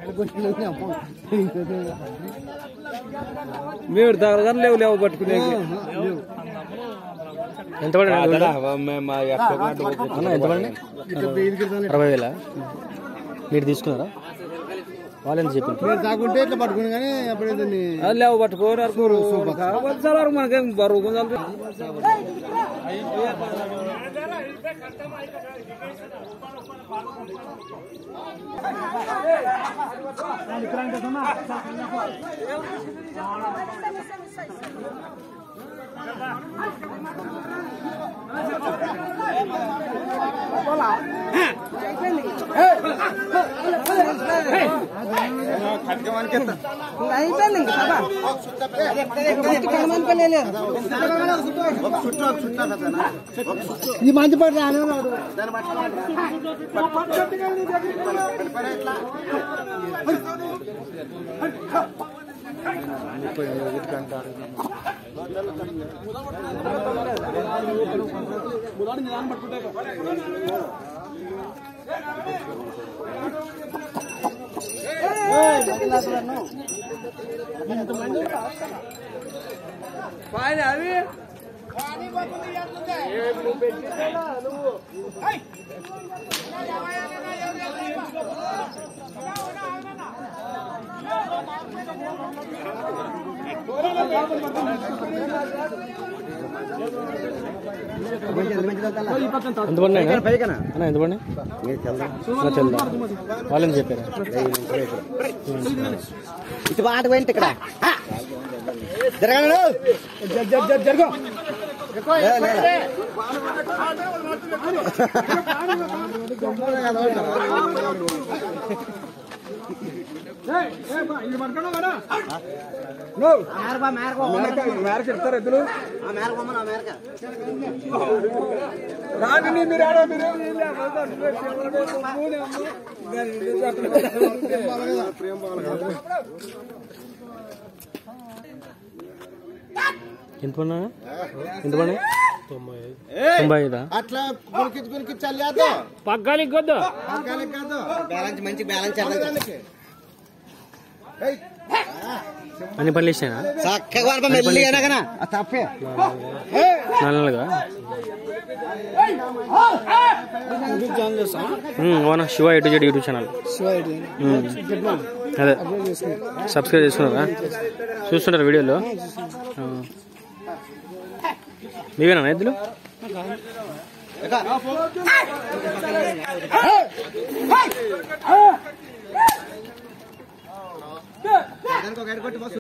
మీరు దగ్గర లేవు లేవు పట్టుకునే ఎంత పడి అన్న ఎంత పడి అరవై వేల మీరు తీసుకున్నారా వాళ్ళు ఎంత చెప్పింది కాకుంటే ఇట్లా పట్టుకుని కానీ అప్పుడే దాన్ని అది లేవు పట్టుకోరు అరుకోరు కాకపోతే చాలా మనకేం బరువు కొంచెం అయిపోయింది ఇంకా బాబా ఇది మంచి పడి రాను అవి ఎంత పడినా అన్న ఎంత పడి తెల్దా వాళ్ళు ఎంత చెప్పారు ఇటు మాట పోయింది ఇక్కడ జరగడు జరుగు మేరకు ఇస్తారు ఎద్దులు రాని మీరు ఆడో మీరు ఎంత పడినా ఎంత పడి తొంభై ఐదా అట్లా గుణికిచ్చి గుణికిచ్చి చల్లేద్దు పగ్గాలికి కొద్దు పగ్గాలకి కాదు బ్యాలెన్స్ మంచి బ్యాలెన్స్ అన్ని పనులు ఇచ్చినా చక్కగా వరకు మెల్లిగా కన్నా తప్పే నాలుగు నెలలుగా ఉమ్, ఓనా శివ ఎటు జెడ్ యూట్యూబ్ ఛానల్ ఉమ్. అదే సబ్స్క్రైబ్ చేసుకున్నారా చూస్తుంటారు వీడియోలో ఆ. మీవేనా ఎద్దులు